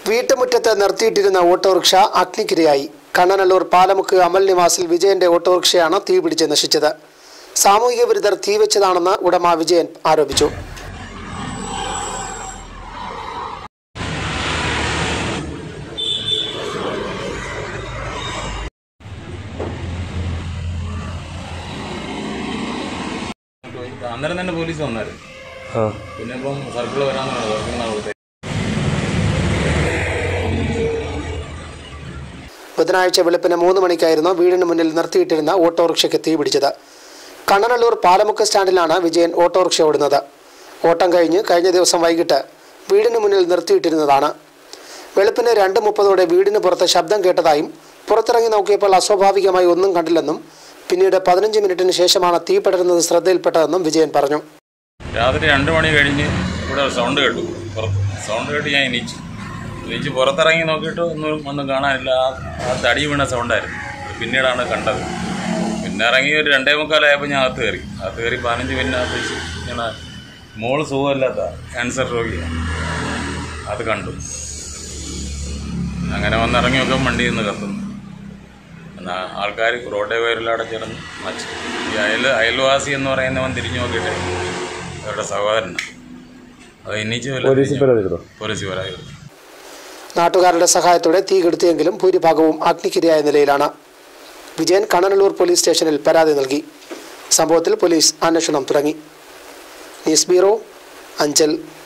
വീട്ടുമുറ്റത്ത് നിർത്തിയിട്ടിരുന്ന ഓട്ടോറിക്ഷ അഗ്നിക്കിരയായി കണ്ണനല്ലൂർ പാലമുക്ക് അമൽ നിവാസിൽ വിജയന്റെ ഓട്ടോറിക്ഷയാണ് തീപിടിച്ച് നശിച്ചത് സാമൂഹിക വിരുദ്ധർ തീവെച്ചതാണെന്ന് ഉടമ വിജയൻ ആരോപിച്ചു അന്നേരം തന്നെ പോലീസ് വന്നായിരുന്നു ആ പിന്നെ ഇപ്പം സർക്കിൾ വരാമെന്നാണ് സർക്കിളിനാണ് കൊടുത്തത് ബുധനാഴ്ച വെളുപ്പിന് മൂന്ന് മണിക്കായിരുന്നു വീടിന് മുന്നിൽ നിർത്തിയിട്ടിരുന്ന ഓട്ടോറിക്ഷയ്ക്ക് തീപിടിച്ചത് കണ്ണനല്ലൂർ പാലമുക്ക് സ്റ്റാൻഡിലാണ് വിജയൻ ഓട്ടോറിക്ഷ ഓടുന്നത് ഓട്ടം കഴിഞ്ഞ് കഴിഞ്ഞ ദിവസം വൈകിട്ട് വീടിന് മുന്നിൽ നിർത്തിയിട്ടിരുന്നതാണ് വെളുപ്പിന് രണ്ട് മുപ്പതോടെ വീടിന് പുറത്ത് ശബ്ദം കേട്ടതായും പുറത്തിറങ്ങി നോക്കിയപ്പോൾ അസ്വാഭാവികമായി ഒന്നും കണ്ടില്ലെന്നും പിന്നീട് പതിനഞ്ച് മിനിറ്റിന് ശേഷമാണ് തീ പടരുന്നത് ശ്രദ്ധയിൽപ്പെട്ടതെന്നും വിജയൻ പറഞ്ഞു രാത്രി രണ്ട് മണി കഴിഞ്ഞ് ഇവിടെ സൗണ്ട് കേട്ടു പുറത്ത് സൗണ്ട് കേട്ട് ഞാൻ എണീച്ചു എണീച്ച് പുറത്തിറങ്ങി നോക്കിയിട്ട് ഒന്നും ഒന്നും കാണാനില്ല ആ ആ തടി വീണ സൗണ്ടായിരുന്നു അത് പിന്നീടാണ് കണ്ടത് പിന്നെ ഇറങ്ങി ഒരു രണ്ടേ മുക്കാലായപ്പോൾ ഞാൻ അകത്ത് കയറി അകത്ത് കയറി പതിനഞ്ച് പിന്നെ അകത്ത് വെച്ച് ഇങ്ങനെ മോള് സുഖമില്ലാത്ത ക്യാൻസർ രോഗിയാണ് അത് കണ്ടു അങ്ങനെ വന്നിറങ്ങി നോക്കുമ്പോൾ വണ്ടിയിൽ നിന്ന് കത്തുന്നു എന്നാൽ ആൾക്കാർ റോഡേ വയറിലവിടെ ചേർന്ന് മച്ചു ഈ അയൽ അയൽവാസി എന്ന് പറയുന്നവൻ തിരിഞ്ഞു നോക്കിയിട്ട് അവരുടെ സഹോദരനാണ് അത് എണ്ണീച്ച് പോലീസിൽ പരാതി കൊടുത്തോ പോലീസ് പരാതി കൊടുത്തു നാട്ടുകാരുടെ സഹായത്തോടെ തീ കെടുത്തിയെങ്കിലും ഭൂരിഭാഗവും അഗ്നിക്കിരയായ നിലയിലാണ് വിജയൻ കണ്ണനല്ലൂർ പോലീസ് സ്റ്റേഷനിൽ പരാതി നൽകി സംഭവത്തിൽ പോലീസ് അന്വേഷണം തുടങ്ങി ന്യൂസ് ബ്യൂറോ അഞ്ചൽ